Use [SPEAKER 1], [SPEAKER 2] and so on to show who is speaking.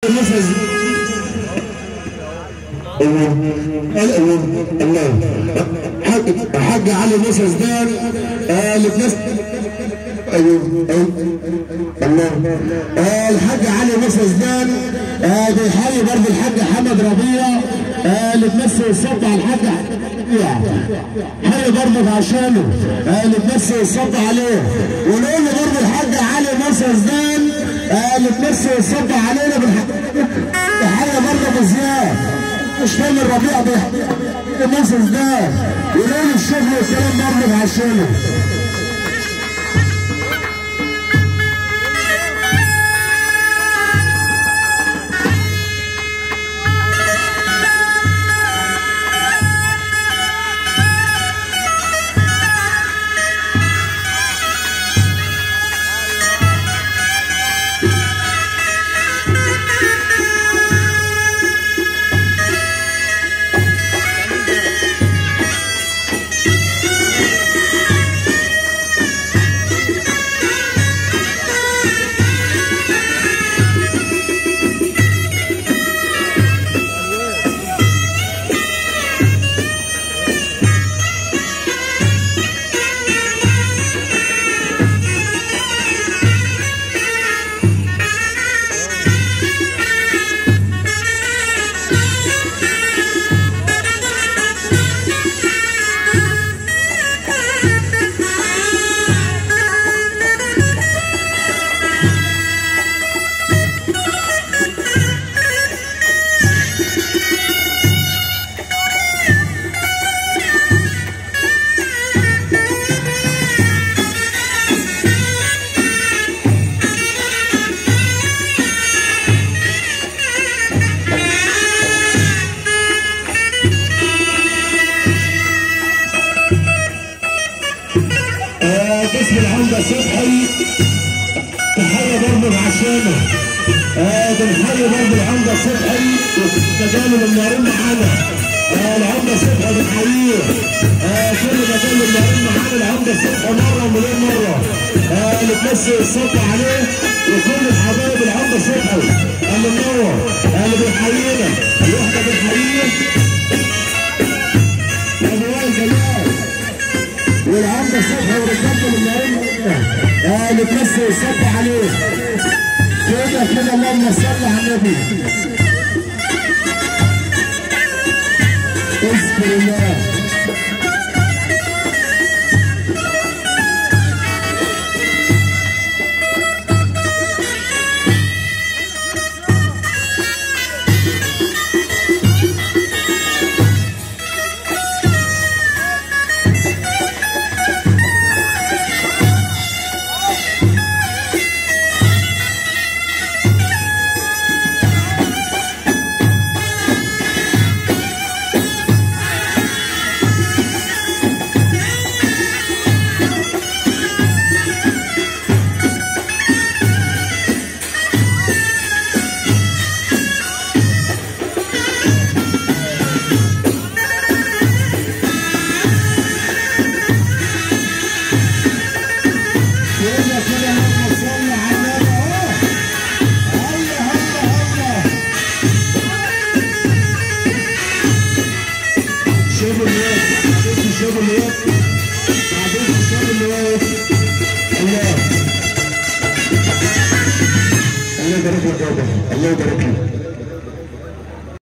[SPEAKER 1] نفذ الله حاج علي موسى زدان اللي في نفس ايوه الله الحاج علي موسى زدان بيحيي برضه الحاج حمد ربيع اللي تمثل الصب على الحاج حي برضه عشانه اللي تمثل الصب عليه ونقول له برضه الحاج علي موسى زدان اللي تمثل الصب علينا بالحي برضه بزياد مش فاهم الربيع بيحيي موسى زدان ونقول الشغل والكلام برضه عشانه باسم العمدة صبحي تحية برضه عشانه آه بنحيي برضه العمدة صبحي مكان المنورين معانا آه العمدة صبحي بنحييه آه كل مكان المنورين معانا العمدة صبحي مرة ومليون مرة آه اللي تمثل الصوت عليه وكل الحبايب العمدة صبحي اللي منور آه اللي بنحيينا الوحدة بنحييه ابو وائل جلال والعمدة صبحي ورجالته النهارده اه اللي تمثل الصب عليه كده كده اللهم صل على النبي اذكر الله كده كده اللهم صل على النبي اهو هيا هيا هيا شوف الواد شوف شوف الواد بعدين شوف الواد الله الله يبارك لك يا بابا الله يبارك لك